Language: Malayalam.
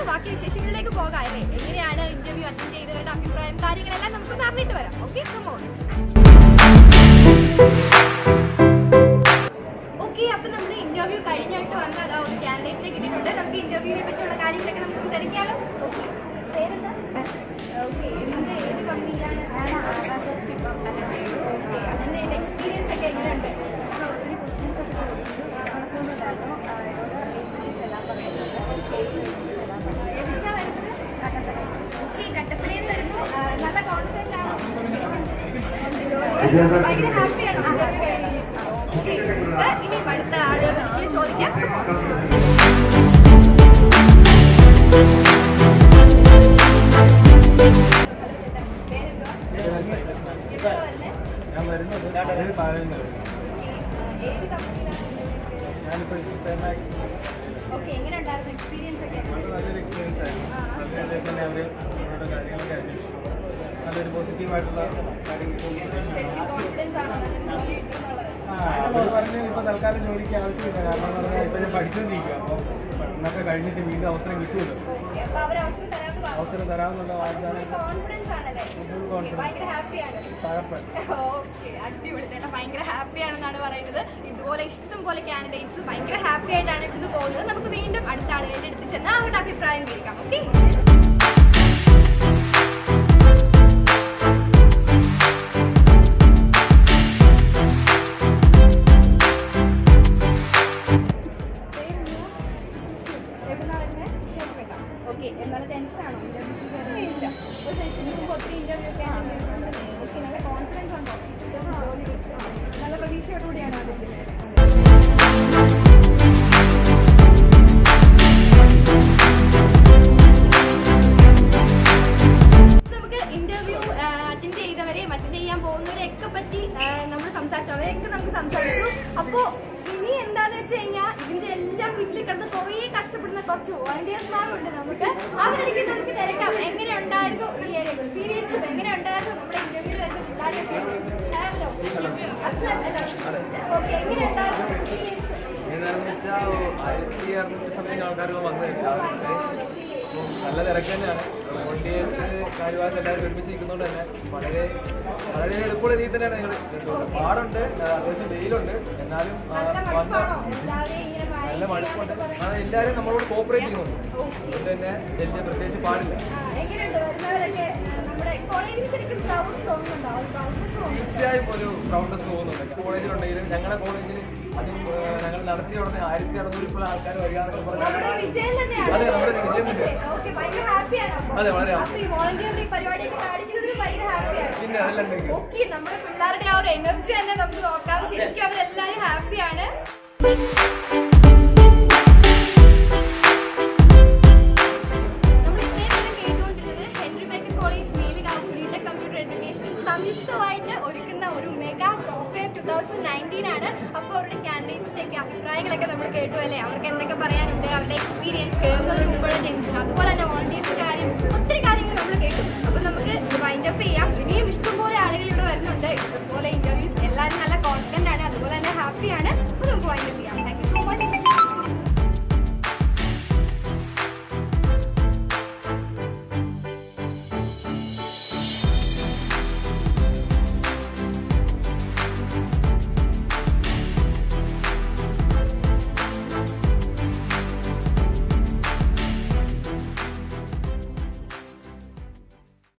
ബാക്കി വിശേഷങ്ങളിലേക്ക് പോകാം അല്ലേ എങ്ങനെയാണ് ഇന്റർവ്യൂ അറ്റൻഡ് ചെയ്തവരുടെ അഭിപ്രായം കാര്യങ്ങളെല്ലാം നമുക്ക് പറഞ്ഞിട്ട് വരാം ഓക്കെ കമോൺ ഓക്കെ അപ്പൊ നമ്മൾ ഇന്റർവ്യൂ കഴിഞ്ഞായിട്ട് വന്ന അതാ ഒരു കാൻഡിഡേറ്റിനെ കിട്ടിയിട്ടുണ്ട് നമുക്ക് ഇന്റർവ്യൂവിനെ പറ്റിയുള്ള കാര്യങ്ങളൊക്കെ നമുക്ക് തിരക്കാലോ ഓക്കെ പേരെന്താ ഓക്കെ എന്ത് ഏത് കമ്പനിയിലാണ് ഓക്കെ അതിന്റെ എക്സ്പീരിയൻസ് ഒക്കെ എങ്ങനെയുണ്ട് എവിടുന്നാ വരുന്നത് ഓക്കെ കട്ടപ്പനയിൽ നിന്ന് വരുന്നു ആ, നല്ല കോൺഫിഡന്റ് ആണോ ഭയങ്കര ഹാപ്പിയാണോ ഓക്കെ ഇനി അടുത്ത ആളുകൾ ഒരിക്കലും ചോദിക്കാം പേരെന്തുവാ? എവിടുന്നാ വരുന്നേ? ഞാൻ വരുന്നത് അതേ സാധനം ഓക്കെ, ആ, ഏത് കമ്പനിയിലാണ് ഞാനിപ്പോൾ ഇൻസ്റ്റാമാക്സ് ഓക്കെ എങ്ങനെ ഉണ്ടായിരുന്നു എക്സ്പീരിയൻസ് ഒക്കെ വളരെ നല്ലൊരു എക്സ്പീരിയൻസ് ആയിരുന്നു അതിനുള്ളിൽ തന്നെ അവർ അവരുടെ കാര്യങ്ങളൊക്കെ അന്വേഷിച്ചു നല്ലൊരു പോസിറ്റീവായിട്ടുള്ള കാര്യങ്ങൾ ശരിക്കും കോൺഫിഡൻസ് ആണോ നല്ലൊരു ജോലി കിട്ടുമെന്നുള്ളത് ആ അവർ പറഞ്ഞു ഇപ്പോൾ തൽക്കാലം ജോലിക്ക് ആവശ്യമില്ല കാരണം എന്ന് പറഞ്ഞാൽ ഇപ്പോൾ ഞാൻ പഠിച്ചുകൊണ്ടിരിക്കുക അപ്പോൾ പഠനമൊക്കെ കഴിഞ്ഞിട്ട് വീണ്ടും അവസരം കിട്ടുമല്ലോ ഓക്കെ അപ്പൊ അവർ അവസരം തരാമെന്ന് പറഞ്ഞു അവസരം തരാമെന്നുള്ള വാഗ്ദാനം കോൺഫിഡൻസ് ആണല്ലേ Full Okay, confidence. ഭയങ്കര ഹാപ്പിയാണ് തകർപ്പൻ ഓക്കെ അടിപൊളി ചേട്ടാ ഭയങ്കര ഹാപ്പി ആണെന്നാണ് പറയുന്നത് ഇതുപോലെ ഇഷ്ടം പോലെ കാൻഡിഡേറ്റ്സ് ഭയങ്കര ഹാപ്പി ആയിട്ടാണ് ഇവിടുന്ന് പോകുന്നത് നമുക്ക് വീണ്ടും അടുത്ത ആളുകളുടെ അടുത്ത് ചെന്ന് അവരുടെ അഭിപ്രായം കേൾക്കാം ഓക്കെ ഓക്കെ എന്നാലും ടെൻഷനാണോ ഇല്ല ഒരു ടെൻഷൻ മുമ്പ് ഒത്തിരി ഇന്റർവ്യൂ ഒക്കെ ഓക്കെ നല്ല കോൺഫിഡൻസ് ഉണ്ടോ ഇത് ജോലി കിട്ടും. നല്ല പ്രതീക്ഷയോടുകൂടിയാണ് അതിൻ്റെ നമുക്ക് ഇന്റർവ്യൂ അറ്റൻഡ് ചെയ്തവരെയും അറ്റൻഡ് ചെയ്യാൻ പോകുന്നവരെ ഒക്കെ പറ്റി നമ്മൾ സംസാരിച്ചു അവരെയൊക്കെ നമുക്ക് സംസാരിച്ചു അപ്പോ ഇനി എന്താന്ന് വെച്ച് കഴിഞ്ഞാൽ ഇതിന്റെ എല്ലാം വീട്ടിൽ കിടന്ന് കുറേ കഷ്ടപ്പെടുന്ന കുറച്ച് വോളണ്ടിയേഴ്സ്മാരും ഉണ്ട് നമുക്ക് അവരുടെ നമുക്ക് തിരക്കാം എങ്ങനെ ഉണ്ടായിരുന്നു ഈ ഒരു എക്സ്പീരിയൻസും എങ്ങനെ ഉണ്ടായിരുന്നു നമ്മുടെ ഇന്റർവ്യൂ വരുന്ന പിള്ളേരൊക്കെ ഹലോ അസ്ലം ഹലോ ഓക്കെ എങ്ങനെ ഉണ്ടായിരുന്നു എക്സ്പീരിയൻസ് ഏതാണെന്ന് വെച്ചാൽ ആയിരത്തി അറുന്നൂറ്റി സംതിങ് ആൾക്കാർ വന്നിട്ടുണ്ട് നല്ല തിരക്ക് തന്നെയാണ് വോളണ്ടിയേഴ്സ് കാര്യമായിട്ട് എല്ലാവരും ഒരുമിച്ച് നിൽക്കുന്നതുകൊണ്ട് തന്നെ വളരെ വളരെ എളുപ്പമുള്ള രീതി തന്നെയാണ് ഞങ്ങൾ പാടുണ്ട് ആ, അത്യാവശ്യം വെയിലുണ്ട് എന്നാലും ആ, നല്ല വന്ന മടുപ്പാണോ എല്ലാവരെയും ഇങ്ങനെ നല്ല മാനേജ് മടുപ്പുണ്ട് ചെയ്യാനൊക്കെ ആ, എല്ലാവരും നമ്മളോട് കോപ്പറേറ്റ് ചെയ്യുന്നുണ്ട് ഓക്കെ അതുകൊണ്ട് തന്നെ വലിയ പ്രത്യേകിച്ച് പാടില്ല ആ, എങ്ങനെയുണ്ട് വരുന്നവരൊക്കെ ആ, നമ്മുടെ കോളേജിൽ ശരിക്കും പ്രൗഡ് തോന്നുന്നുണ്ടോ ഒരു പ്രൗഡ്നെസ് തോന്നുന്നുണ്ടോ തീർച്ചയായും ഒരു പ്രൗഡ്നെസ് തോന്നുന്നുണ്ട് കോളേജിലുണ്ടെങ്കിലും ഞങ്ങളുടെ കോളേജിൽ അതും ആ, ഞങ്ങൾ നടത്തിയ ഉടനെ ആയിരത്തി അറുന്നൂറിൽ ഇപ്പോൾ ആൾക്കാർ വരിക എന്നൊക്കെ നമ്മുടെ പറഞ്ഞാൽ ഒരു വിജയം തന്നെയാണ് അതെ, നമ്മുടെ ഒരു വിജയം തന്നെയാണ്. ഓക്കെ ഭയങ്കര ഹാപ്പിയാണ് അതെ, വളരെ happy. അപ്പൊ ഈ വോളണ്ടിയർ ഈ പരിപാടിയൊക്കെ കാണിക്കുന്നതിൽ ഭയങ്കര ഹാപ്പിയാണ് പിന്നെ അതെല്ലാം ഉണ്ടെങ്കിൽ ഓക്കെ നമ്മുടെ പിള്ളേരുടെ ആ ഒരു എനർജി തന്നെ നമുക്ക് നോക്കാം ശരിക്കും അവരെല്ലാരും ഹാപ്പിയാണ് നമ്മൾ ഇത്രയും നേരം കേട്ടുകൊണ്ടിരുന്നത് ഹെൻറി ബേക്കർ കോളേജ് മേലുകാവ് ജിടെക് കമ്പ്യൂട്ടർ എഡ്യൂക്കേഷൻ സംയുക്തമായിട്ട് ഒരുക്കുന്ന ഒരു mega job fair two thousand nineteen ആണ് അപ്പോൾ അവരുടെ കാൻഡിഡേറ്റ്സിന്റെ ഒക്കെ അഭിപ്രായങ്ങളൊക്കെ നമ്മൾ കേട്ടു അല്ലേ അവർക്ക് എന്തൊക്കെ പറയാനുണ്ട് അവരുടെ എക്സ്പീരിയൻസ് കേൾക്കുന്നതിന് മുമ്പുള്ള ടെൻഷൻ അതുപോലെ തന്നെ വോളണ്ടിയേഴ്സിന്റെ കാര്യം ഒത്തിരി കാര്യങ്ങൾ നമ്മൾ കേട്ടു അപ്പോൾ നമുക്ക് വൈൻഡ് അപ്പ് ചെയ്യാം ഇനിയും ഇഷ്ടംപോലെ ആളുകൾ ഇവിടെ വരുന്നുണ്ട് ഇഷ്ടംപോലെ ഇന്റർവ്യൂസ് എല്ലാവരും നല്ല കോൺഫിഡൻസ്